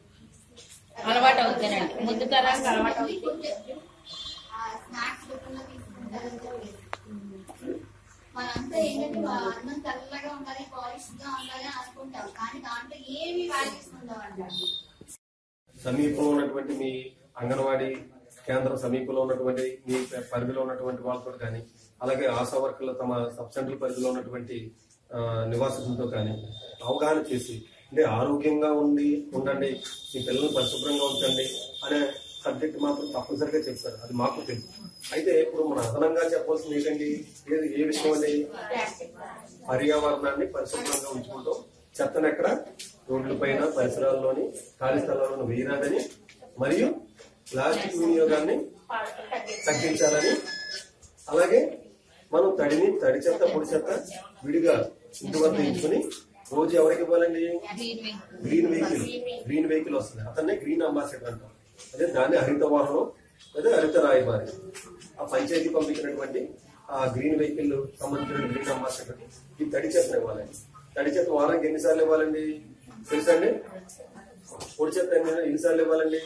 అలవాటు అవుతానండి ముందు తరానికి అలవాటు అవుతుంది స్నాక్స్ రూపంలో తీసుకుంటారని చెప్పేసి మనంతా ఏంటంటే వా- అన్నం తెల్లగా ఉండాలి పాలిష్ గా ఉండాలి అని అనుకుంటాం కానీ దాంట్లో ఏమి వాల్యూస్ ఉండవంట సమీపంలో ఉన్నటువంటి మీ అంగన్వాడీ కేంద్రం సమీపంలో ఉన్నటువంటి మీ పరిధిలో ఉన్నటువంటి వాళ్ళతో కానీ అలాగే ఆశా వర్కర్లు తమ సబ్ సెంటర్ పరిధిలో ఉన్నటువంటి ఆ, నివాసితులతో కానీ అవగాహన చేసి అంటే ఆరోగ్యంగా ఉండి ఉండండి మీ పిల్లల్ని పరిశుభ్రంగా ఉంచండి అనే సబ్జెక్ట్ మాత్రం తప్పనిసరిగా చెప్తారు అది మాకు తెలుసు అయితే ఇప్పుడు మన అదనంగా చెప్పాల్సింది ఏంటండి ఏది ఏ విషయం అండి పర్యావరణాన్ని పరిశుభ్రంగా ఉంచుకుంటాం చెత్తను ఎక్కడ రోడ్ల పైన పరిసరాల్లోని ఖాళీ స్థలాలను వేయరాదని మరియు ప్లాస్టిక్ వినియోగాన్ని తగ్గించాలని అలాగే మనం తడిని తడి చెత్త పొడి చెత్త విడిగా ఇంటి వద్ద ఎంచుకుని రోజు ఎవరికి ఇవ్వాలండి గ్రీన్ వెహికల్ గ్రీన్ వెహికల్ వస్తుంది అతన్నే గ్రీన్ అంబాసిడర్ అంటాం అదే దాన్ని హరిత వాహనం లేదా హరిత రాయబారి ఆ పంచాయతీ పంపించినటువంటి ఆ గ్రీన్ వెహికల్ సంబంధించిన గ్రీన్ అంబాసిడర్ ఈ తడి చెత్తను ఇవ్వాలండి తడి చెత్త వారానికి ఎన్నిసార్లు ఇవ్వాలండి తెలుసా అండి పొడి చెత్త ఎన్ని ఎన్నిసార్లు ఇవ్వాలండి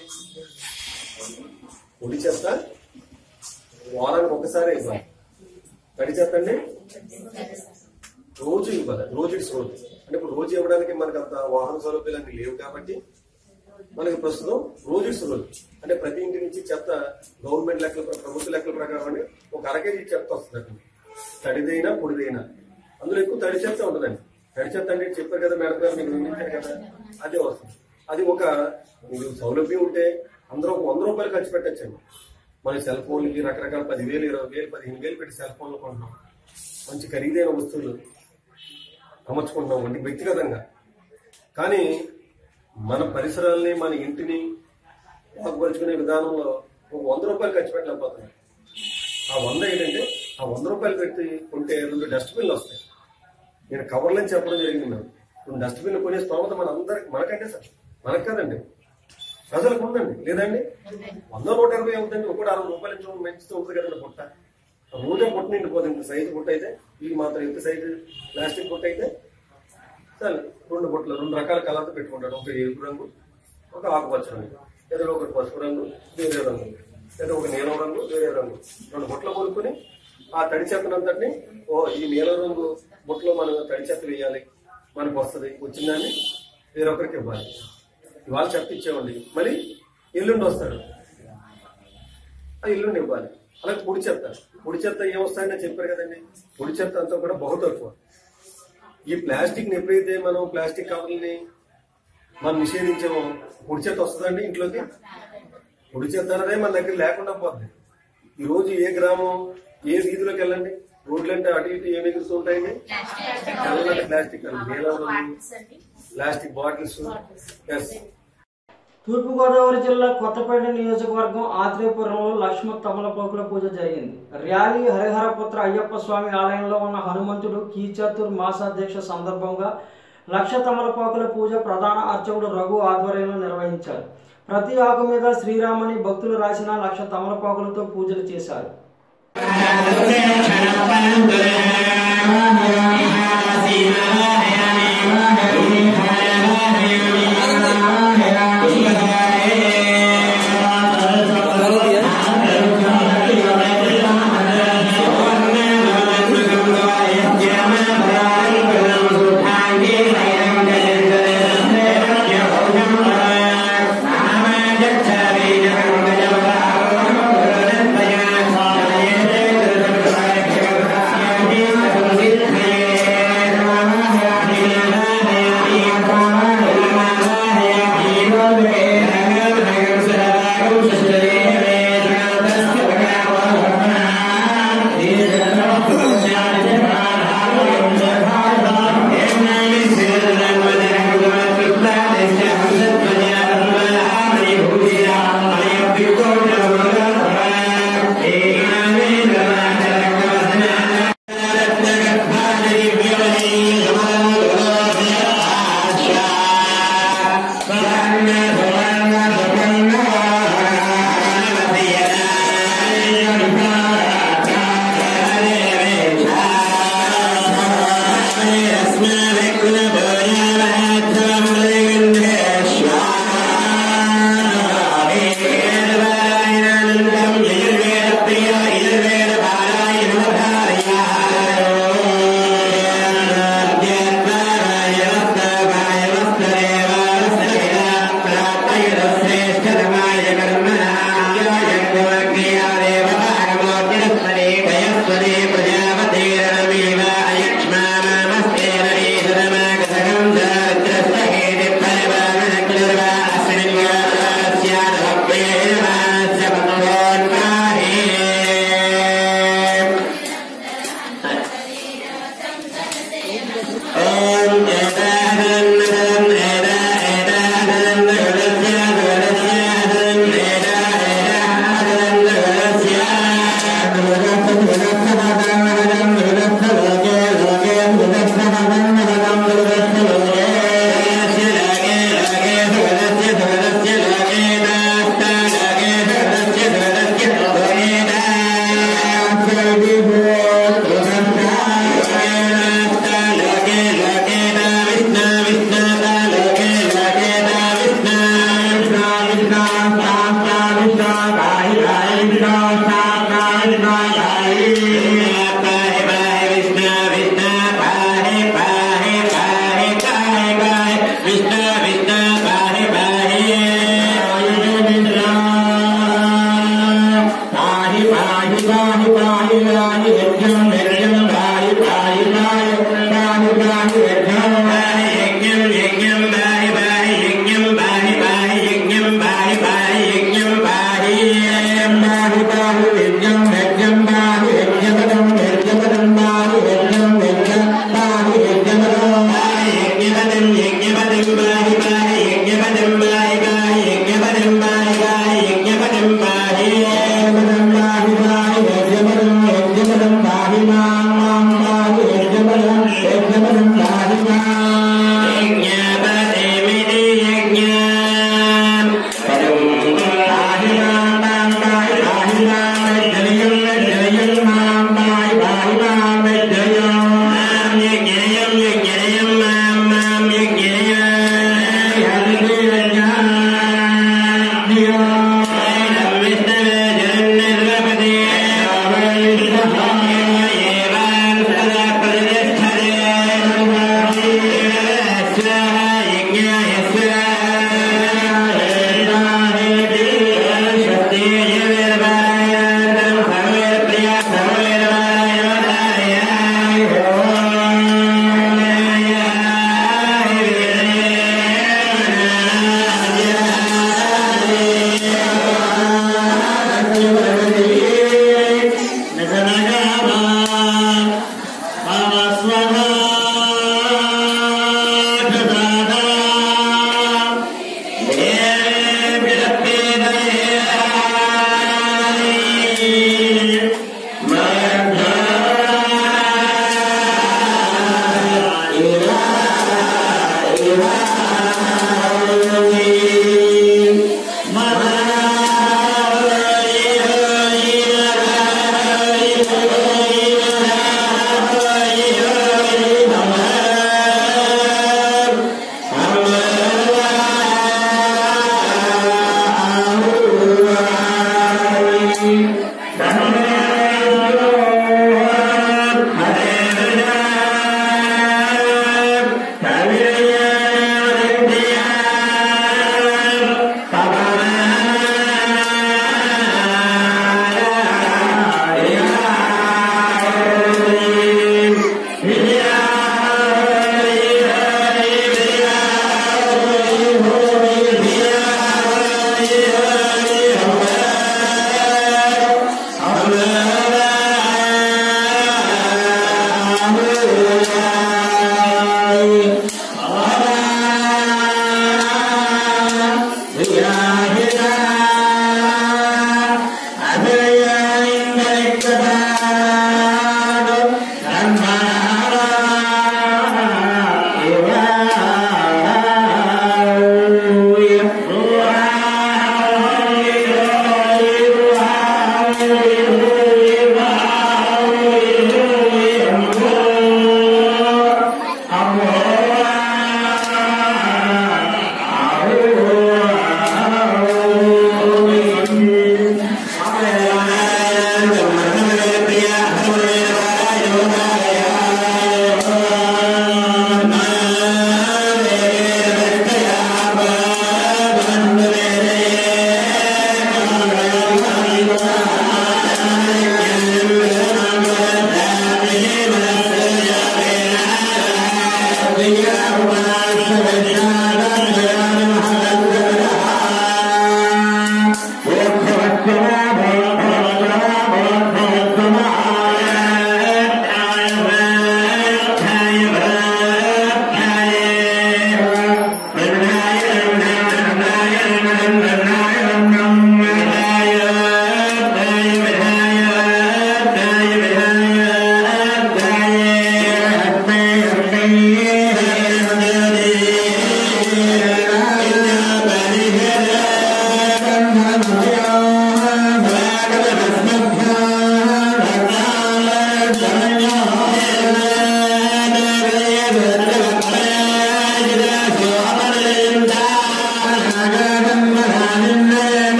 పొడి చెత్త వారానికి ఒకసారి ఇవ్వాలి తడి చెత్త అండి రోజు ఇవ్వాలి రోజు ఇట్స్ రోజు అంటే ఇప్పుడు రోజు ఇవ్వడానికి మనకు అంత వాహన సౌలభ్యాలు అన్ని లేవు కాబట్టి మనకి ప్రస్తుతం రోజు ఇట్స్ రోజు అంటే ప్రతి ఇంటి నుంచి చెత్త గవర్నమెంట్ లెక్కల ప్ర- ప్రభుత్వ లెక్కల ప్రకారం అండి ఒక అర కేజీ చెత్త వస్తుంది తడిదైనా పొడిదైనా అందులో ఎక్కువ తడి చెత్త ఉంటుందండి తడి చెత్త అంటే చెప్పారు కదా మేడం గారు మీకు వినిపించారు కదా అదే వస్తుంది అది ఒక మీకు సౌలభ్యం ఉంటే అందరూ ఒక వంద రూపాయలు ఖర్చు పెట్టచ్చండి మన సెల్ ఫోన్లకి రకరకాల పదివేలు ఇరవై వేలు పదిహేను వేలు పెట్టి సెల్ ఫోన్లు కొంటున్నాం మంచి ఖరీదైన వస్తువులు అమర్చుకుంటున్నాం అంటే వ్యక్తిగతంగా కానీ మన పరిసరాల్ని మన ఇంటిని బాగుపరుచుకునే విధానంలో ఒక వంద రూపాయలు ఖర్చు పెట్టలేకపోతున్నాం ఆ వంద ఏంటంటే ఆ వంద రూపాయలు పెట్టి కొంటే రెండు డస్ట్బిన్లు వస్తాయి నేను కవర్లని చెప్పడం జరిగింది మేము రెండు డస్ట్బిన్లు కొనే స్తోమత మన అందరికి మనకంటే సార్ మనకు కాదండి ప్రజలకు ఉందండి లేదండి వంద నూట ఇరవై అవుతుంది ఒకటి అరవై రూపాయలు ఇచ్చి పెంచుతూ ఉంటుంది కదండి పుట్ట రోజే పుట్ట నిండిపోతుంది ఇంత సైజు పుట్ట అయితే ఇది మాత్రం ఇంత సైజు ప్లాస్టిక్ పుట్ట అయితే సరే రెండు బుట్టలు రెండు రకాల కలర్తో పెట్టుకుంటాడు ఒక ఎరుపు రంగు ఒక ఆకుపచ్చ రంగు లేదా ఒకటి పసుపు రంగు వేరే రంగు లేదా ఒక నీలం రంగు వేరే రంగు రెండు బుట్టలు కొనుక్కొని ఆ తడి చెత్తనంతటిని ఓ ఈ నీలం రంగు బుట్టలో మనం తడి చెత్త వేయాలి మనకు వస్తుంది వచ్చిందాన్ని వేరొకరికి ఇవ్వాలి ఇవాళ చెత్త ఇచ్చేవండి మళ్ళీ ఎల్లుండి వస్తాడు ఆ ఎల్లుండి ఇవ్వాలి అలాగే పొడి చెత్త పొడి చెత్త ఏమొస్తాయని చెప్పారు కదండి పొడి చెత్త అంతా కూడా బహు తక్కువ ఈ ప్లాస్టిక్ ని ఎప్పుడైతే మనం ప్లాస్టిక్ కవర్లని మనం నిషేధించామో పొడి చెత్త వస్తుందండి ఇంట్లోకి పొడి చెత్త అన్నదే మన దగ్గర లేకుండా పోతుంది ఈ రోజు ఏ గ్రామం ఏ వీధిలోకి వెళ్ళండి రోడ్లు అంటే అటు ఇటు ఏమి ఎగురుతూ ఉంటాయండి తెల్లటి ప్లాస్టిక్ అండి నీలం రంగు, ప్లాస్టిక్ బాటిల్స్ ఎస్ తూర్పుగోదావరి జిల్లా కొత్తపేట నియోజకవర్గం ఆత్రేయపురంలో లక్ష్మ తమలపాకుల పూజ జరిగింది ర్యాలీ హరిహరపుత్ర అయ్యప్ప స్వామి ఆలయంలో ఉన్న హనుమంతుడు కీచతుర్ మాసాధ్యక్ష సందర్భంగా లక్ష తమలపాకుల పూజ ప్రధాన అర్చకుడు రఘు ఆధ్వర్యంలో నిర్వహించారు ప్రతి ఆకు మీద శ్రీరామని భక్తులు రాసిన లక్ష తమలపాకులతో పూజలు చేశారు Thank you.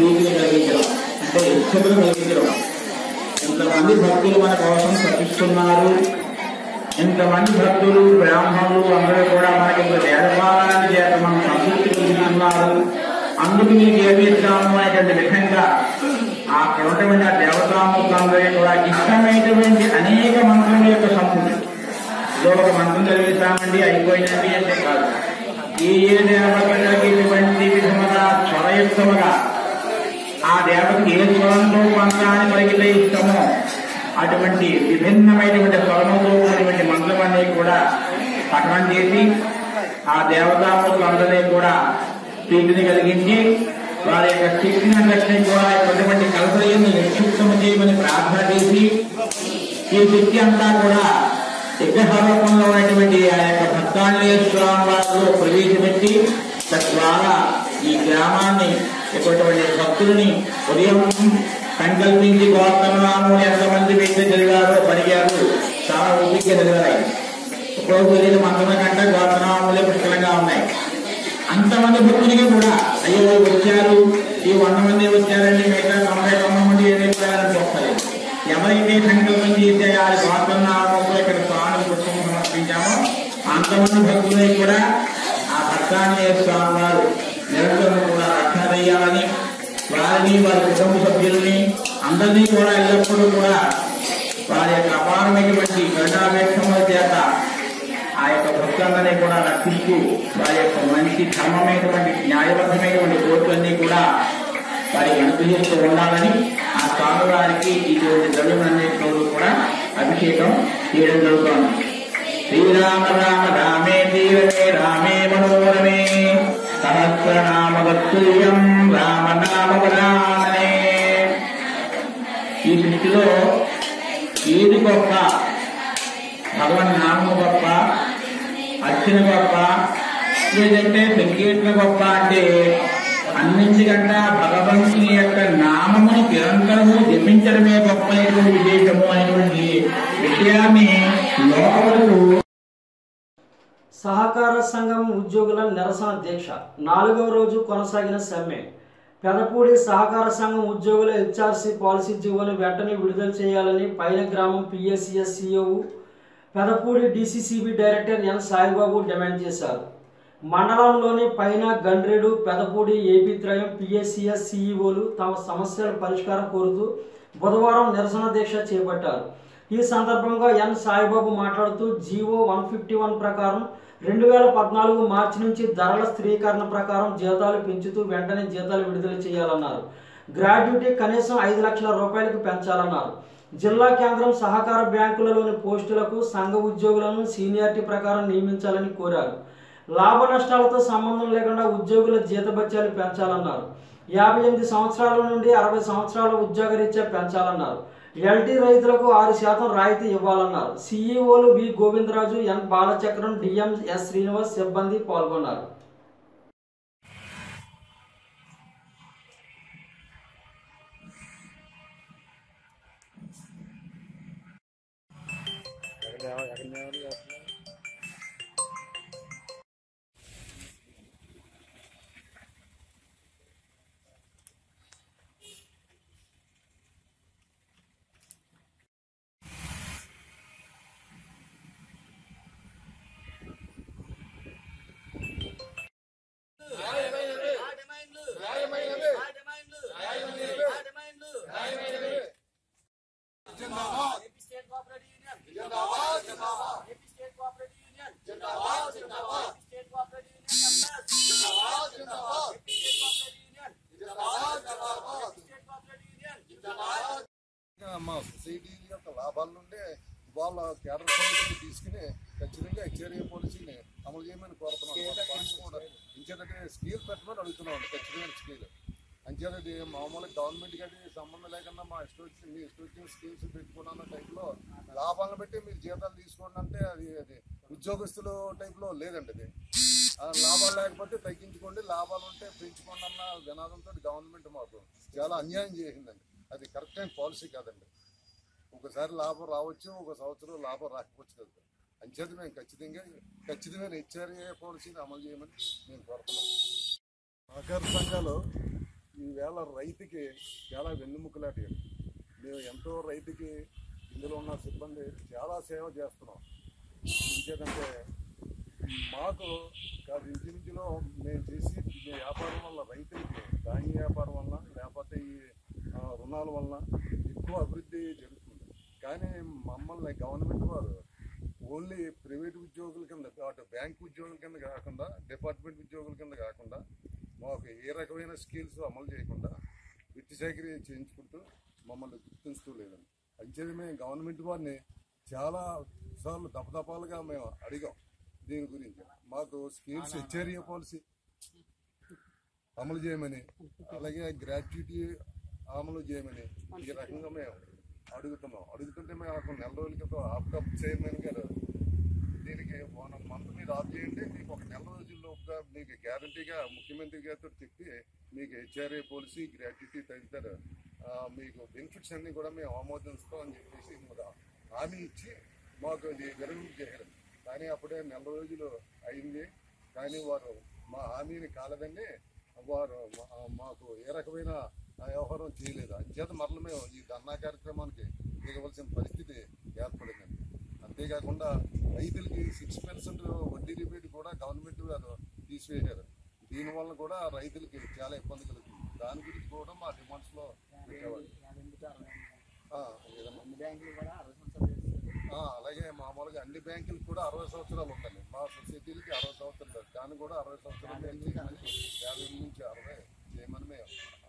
ప్రీతిని కలిగించడం అంటే ఇష్టతను కలిగించడం ఇంతమంది భక్తులు మన కోసం తప్పిస్తున్నారు ఇంతమంది భక్తులు బ్రాహ్మణులు అందరూ కూడా మనకి ఇంత వేదపారాయణ చేత మనం సంతృప్తి కలిగిస్తున్నారు అందుకు మీకు ఏమి ఇస్తాము అనేటువంటి విధంగా ఆ ఉన్నటువంటి ఆ దేవతామూర్తులందరూ కూడా ఇష్టమైనటువంటి అనేక మంత్రుల యొక్క సంపుటి ఏదో ఒక మంత్రం చదివిస్తామండి అయిపోయినది అంటే కాదు ఏ ఏ దేవతలకి ఇటువంటి విధముగా స్వరయుక్తముగా ఆ దేవతకి ఏ స్వరంతో మంత్రాన్ని పలికితే ఇష్టమో అటువంటి విభిన్నమైనటువంటి స్వరముతో ఉన్నటువంటి మంత్రమన్నీ కూడా పఠనం చేసి ఆ దేవతామూర్తులందరినీ కూడా ప్రీతిని కలిగించి వారి యొక్క శక్తిని అందరినీ కూడా ఇటువంటి కలసలను నిక్షిప్తము చేయమని ప్రార్థన చేసి ఈ శక్తి అంతా కూడా విగ్రహారూపంలో ఉన్నటువంటి ఆ యొక్క భక్తాంజనేయ స్వామి వారిలో ప్రవేశపెట్టి తద్వారా ఈ గ్రామాన్ని ఇటువంటి భక్తులని ఉదయం సంకల్పించి గోత్రనామం ఎంతమంది వ్యక్తి చదివారో పడిగారు చాలా ఓపిక చదివారు ఒక్కొక్క తెలియని మంత్రుల కంటే గోత్రనామములే పుష్కలంగా ఉన్నాయి అంతమంది భక్తులకి కూడా అయ్యో వచ్చారు ఈ వంద మంది వచ్చారండి మిగతా తొంభై తొమ్మిది మంది ఏదైపోయారని చెప్పలేదు ఎవరైతే సంకల్పం చేస్తే ఆ గోత్రనామంలో ఇక్కడ స్వామి పుష్పం సమర్పించామో అంతమంది భక్తులై కూడా ఆ భక్తాంజనేయ స్వామి వారు నిరంతరం కూడా రక్షణ చేయాలని వారిని వారి కుటుంబ సభ్యుల్ని అందరినీ కూడా ఎల్లప్పుడూ కూడా వారి యొక్క అపారమైనటువంటి కరుణావేక్షముల చేత ఆ యొక్క భక్తులందరినీ కూడా రక్షిస్తూ వారి యొక్క మంచి ధర్మమైనటువంటి న్యాయబద్ధమైనటువంటి కోర్టులన్నీ కూడా వారికి అనుగ్రహిస్తూ ఉండాలని ఆ స్వామి వారికి ఇటువంటి ద్రవ్యములన్నింటిలో కూడా అభిషేకం చేయడం జరుగుతోంది శ్రీరామ రామ రామే తీరమే రామే మనోరమే సహస్రనామ తత్తుల్యం రామ నామ వరాననే ఈ సృష్టిలో ఏది గొప్ప భగవన్ నామము గొప్ప అర్చన గొప్ప లేదంటే సంకీర్తన గొప్ప అంటే అన్నింటికంటే భగవంతుని యొక్క నామమును నిరంతరము జపించడమే గొప్ప అయినటువంటి విశేషము అనేటువంటి విషయాన్ని లోకములకు సహకార సంఘం ఉద్యోగుల నిరసన దీక్ష నాలుగవ రోజు కొనసాగిన సమ్మె పెదపూడి సహకార సంఘం ఉద్యోగుల హెచ్ఆర్సీ పాలసీ జీవోను వెంటనే విడుదల చేయాలని పైన గ్రామం PSCS CO Pedapudi DCCB director N Saibaba demand చేశారు మండలంలోని పైన గండ్రేడు పెదపూడి ఏపీ త్రయం పిఎస్సిఎస్ సిఇఓలు తమ సమస్యల పరిష్కారం కోరుతూ బుధవారం నిరసన దీక్ష చేపట్టారు ఈ సందర్భంగా ఎన్ సాయిబాబు మాట్లాడుతూ జీవో వన్ ఫిఫ్టీ వన్ ప్రకారం రెండు వేల పద్నాలుగు మార్చి నుంచి ధరల స్థిరీకరణ ప్రకారం జీతాలు పెంచుతూ వెంటనే జీతాలు విడుదల చేయాలన్నారు గ్రాడ్యుటీ కనీసం ఐదు లక్షల రూపాయలకు పెంచాలన్నారు జిల్లా కేంద్రం సహకార బ్యాంకులలోని పోస్టులకు సంఘ ఉద్యోగులను సీనియారిటీ ప్రకారం నియమించాలని కోరారు లాభ నష్టాలతో సంబంధం లేకుండా ఉద్యోగుల జీతభత్యాలు పెంచాలన్నారు యాభై ఎనిమిది సంవత్సరాల నుండి అరవై సంవత్సరాల ఉద్యోగరీత్యా పెంచాలన్నారు ఎల్టీ రైతులకు ఆరు శాతం రాయితీ ఇవ్వాలన్నారు సీఈఓలు V Govindaraju N Balachakram DM S Srinivas సిబ్బంది పాల్గొన్నారు మా సొసైటీ యొక్క లాభాల నుండే వాళ్ళ కేడర్ ఫండ్ తీసుకుని ఖచ్చితంగా హెచ్ఆర్ఏ పాలసీని అమలు చేయమని కోరుతున్నాం ఫండ్స్ కూడా ఇంచేదంటే స్కీల్ పెట్టమని అడుగుతున్నాం ఖచ్చితమైన స్కీల్ అంచేది మామూలుగా గవర్నమెంట్ గది సంబంధం లేకుండా మా ఇష్టం వచ్చి మీ ఇష్టం వచ్చిన స్కీమ్స్ పెట్టుకున్న టైప్లో లాభాలను బట్టి మీరు జీతాలు తీసుకోండి అంటే అది అది ఉద్యోగస్తులు టైప్లో లేదండి అది ఆ లాభాలు లేకపోతే తగ్గించుకోండి లాభాలు ఉంటే పెంచుకోండి అన్న వినాదంతో గవర్నమెంట్ మాకు చాలా అన్యాయం చేసిందండి అది కరెక్ట్ అయిన పాలసీ కాదండి ఒకసారి లాభం రావచ్చు ఒక సంవత్సరం లాభం రాకపోవచ్చు కదా అంచేత మేము ఖచ్చితంగా ఖచ్చితమైన హెచ్ఆర్ఏ పాలసీని అమలు చేయమని మేము కోరుతున్నాం సహకార సంఘాలు ఈవేళ రైతుకి చాలా వెన్నుముక్కలాట ఇది. మేము ఎంతో రైతుకి ఇందులో ఉన్న సిబ్బంది చాలా సేవ చేస్తున్నాం ఇంకేదంటే మాకు కాదు ఇంచుమించులో మేము చేసి ఈ వ్యాపారం వల్ల రైతులకి ధాన్య వ్యాపారం వల్ల లేకపోతే ఈ ఆ, రుణాల వల్ల ఎక్కువ అభివృద్ధి జరుగుతుంది కానీ మమ్మల్ని గవర్నమెంట్ వారు ఓన్లీ ప్రైవేట్ ఉద్యోగుల కింద అటు బ్యాంక్ ఉద్యోగుల కింద కాకుండా డిపార్ట్మెంట్ ఉద్యోగుల కింద కాకుండా మాకు ఏ రకమైన స్కిల్స్ అమలు చేయకుండా విత్తి సేకరి చేయించుకుంటూ మమ్మల్ని గుర్తించడం లేదండి అంచేది మేము గవర్నమెంట్ వారిని చాలా సార్లు దపదపాలుగా మేము అడిగాం దీని గురించి మాకు స్కీమ్స్ హెచ్ఆర్ఏ పాలసీ అమలు చేయమని అలాగే గ్రాట్యుటీ అమలు చేయమని ఈ రకంగా మేము అడుగుతున్నాం అడుగుతుంటే మేము ఒక నెల రోజుల క్రితం ఆప్కప్ చైర్మన్ గారు దీనికి వన్ మంత్ మీరు ఆఫ్ చేయండి మీకు ఒక నెల రోజుల్లోపుగా మీకు గ్యారంటీగా ముఖ్యమంత్రి గారితో చెప్పి మీకు హెచ్ఆర్ఏ పాలసీ గ్రాట్యుటీ తదితర ఆ, మీకు బెనిఫిట్స్ అన్ని కూడా మేము ఆమోదిస్తాం అని చెప్పేసి మాకు హామీ ఇచ్చి మాకు ఇది విరమణ చేయాలి కానీ అప్పుడే నెల రోజులు అయింది కానీ వారు మా హామీని కాలదండి వారు మా- మాకు ఏ రకమైన వ్యవహారం చేయలేదు అంచేత మరల మేము ఈ ధర్నా కార్యక్రమానికి దిగవలసిన పరిస్థితి ఏర్పడిందండి అంతేకాకుండా రైతులకి సిక్స్ పర్సెంట్ వడ్డీ రిబేట్ కూడా గవర్నమెంట్ వారు తీసివేశారు దీనివల్ల కూడా రైతులకి చాలా ఇబ్బంది కలుగుతుంది దాని గురించి కూడా మా డిమాండ్స్ లో పెట్టేవాళ్ళు ఆ, ఏదమ్మా? ఆ, అలాగే మామూలుగా అన్ని బ్యాంకులకు కూడా అరవై సంవత్సరాలు ఉండాలి మా సొసైటీలకి అరవై సంవత్సరాలు దాన్ని కూడా అరవై సంవత్సరాలు పెంచి యాభై నుంచి అరవై చేయమని మేము